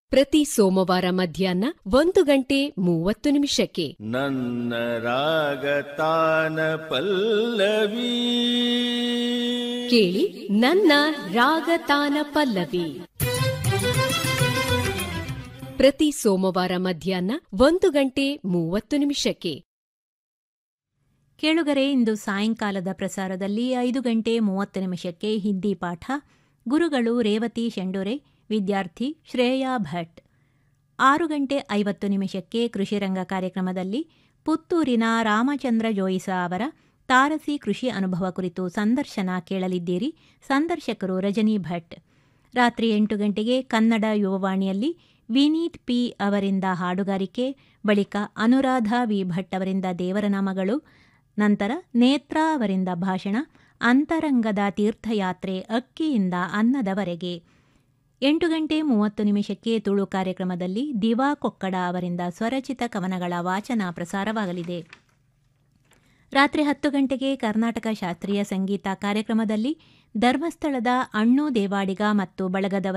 ಪ್ರತಿ ಸೋಮವಾರ ಮಧ್ಯಾಹ್ನ ಒಂದು ಗಂಟೆ ಮೂವತ್ತು ನಿಮಿಷಕ್ಕೆ ನನ್ನ ರಾಗತಾನ ಪಲ್ಲವಿ ಕೇಳಿ ನನ್ನ ರಾಗತಾನ ಪಲ್ಲವಿ ಪ್ರತಿ ಸೋಮವಾರ ಮಧ್ಯಾಹ್ನ ಒಂದು ಗಂಟೆ ಮೂವತ್ತು ನಿಮಿಷಕ್ಕೆ ಕೇಳುಗರೆ ಇಂದು ಸಾಯಂಕಾಲದ ಪ್ರಸಾರದಲ್ಲಿ ಐದು ಗಂಟೆ ಮೂವತ್ತು ನಿಮಿಷಕ್ಕೆ ಹಿಂದಿ ಪಾಠ ಗುರುಗಳು ರೇವತಿ ಶೆಂಡೊರೆ ವಿದ್ಯಾರ್ಥಿ ಶ್ರೇಯಾ ಭಟ್ ಆರು ಗಂಟೆ ಐವತ್ತು ನಿಮಿಷಕ್ಕೆ ಕೃಷಿರಂಗ ಕಾರ್ಯಕ್ರಮದಲ್ಲಿ ಪುತ್ತೂರಿನ ರಾಮಚಂದ್ರ ಜೋಯಿಸ ಅವರ ತಾರಸಿ ಕೃಷಿ ಅನುಭವ ಕುರಿತು ಸಂದರ್ಶನ ಕೇಳಲಿದ್ದೀರಿ ಸಂದರ್ಶಕರು ರಜನಿ ಭಟ್ ರಾತ್ರಿ ಎಂಟು ಗಂಟೆಗೆ ಕನ್ನಡ ಯುವವಾಣಿಯಲ್ಲಿ ವಿನೀತ್ ಪಿ ಅವರಿಂದ ಹಾಡುಗಾರಿಕೆ ಬಳಿಕ ಅನುರಾಧ ವಿ ಭಟ್ ಅವರಿಂದ ದೇವರನಾಮಗಳು ನಂತರ ನೇತ್ರ ಅವರಿಂದ ಭಾಷಣ ಅಂತರಂಗದ ತೀರ್ಥಯಾತ್ರೆ ಅಕ್ಕಿಯಿಂದ ಅನ್ನದವರೆಗೆ ಎಂಟು ಗಂಟೆ ಮೂವತ್ತು ನಿಮಿಷಕ್ಕೆ ತುಳು ಕಾರ್ಯಕ್ರಮದಲ್ಲಿ ದಿವಾ ಕೊಕ್ಕಡ ಅವರಿಂದ ಸ್ವರಚಿತ ಕವನಗಳ ವಾಚನ ಪ್ರಸಾರವಾಗಲಿದೆ ರಾತ್ರಿ ಹತ್ತು ಗಂಟೆಗೆ ಕರ್ನಾಟಕ ಶಾಸ್ತ್ರೀಯ ಸಂಗೀತ ಕಾರ್ಯಕ್ರಮದಲ್ಲಿ ಧರ್ಮಸ್ಥಳದ ಅಣ್ಣು ದೇವಾಡಿಗ ಮತ್ತು ಬಳಗದವರ